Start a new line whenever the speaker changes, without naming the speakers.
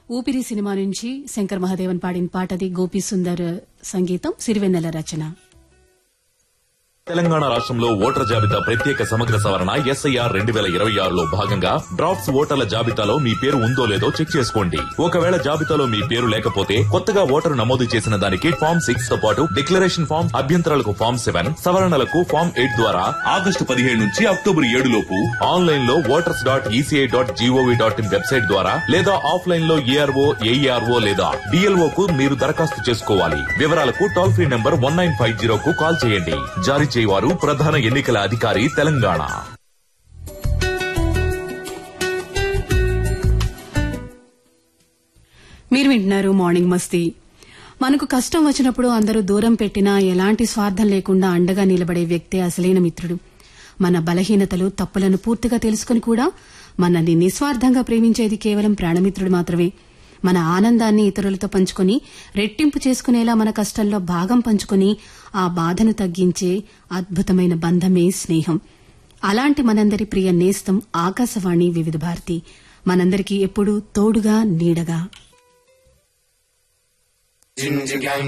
ఊపిరి సినిమా నుంచి శంకర్ మహాదేవన్ పాడిన పాటది గోపి సుందర్ సంగీతం సిరివెన్నెల రచన
తెలంగాణ రాష్ట్రంలో ఓటర్ల జాబితా ప్రత్యేక సమగ్ర సవరణ ఎస్ఐఆర్ రెండు వేల ఇరవై ఆరులో భాగంగా డ్రాఫ్ట్స్ ఓటర్ల జాబితాలో మీ పేరు ఉందో లేదో చెక్ చేసుకోండి ఒకవేళ జాబితాలో మీ పేరు లేకపోతే కొత్తగా ఓటరు నమోదు చేసిన దానికి ఫామ్ సిక్స్ తో పాటు డిక్లరేషన్ ఫామ్ అభ్యంతరాలకు ఫామ్ సెవెన్ సవరణలకు ఫామ్ ఎయిట్ ద్వారా ఆగస్టు పదిహేడు నుంచి అక్టోబర్ ఏడు లోపు ఆన్లైన్ లో voters dot E C I dot G O V dot in website ద్వారా లేదా ఆఫ్లైన్ లో ఏఆర్ఓ ఏఈఆర్ఓ లేదా డిఎల్ఓ కు మీరు దరఖాస్తు చేసుకోవాలి వివరాలకు toll free number one nine five zero కు కాల్ చేయండి జారీ చేయవారు ప్రధాన ఎన్నికల అధికారి తెలంగాణ
మీరు వింటున్నారు మార్నింగ్ మస్తీ మనకు కష్టం వచ్చినప్పుడు అందరూ దూరం పెట్టినా ఎలాంటి స్వార్థం లేకుండా అండగా నిలబడే వ్యక్తే అసలైన మిత్రుడు మన బలహీనతలు తప్పులను పూర్తిగా తెలుసుకుని కూడా మనల్ని నిస్వార్థంగా ప్రేమించేది కేవలం ప్రాణమిత్రుడు మాత్రమే మన ఆనందాన్ని ఇతరులతో పంచుకొని రెట్టింపు చేసుకునేలా మన కష్టంలో భాగం పంచుకొని ఆ బాధను తగ్గించే అద్భుతమైన బంధమే స్నేహం అలాంటి మనందరి ప్రియ నేస్తం ఆకాశవాణి వివిధ భారతి మనందరికీ ఎప్పుడూ తోడుగా నీడగా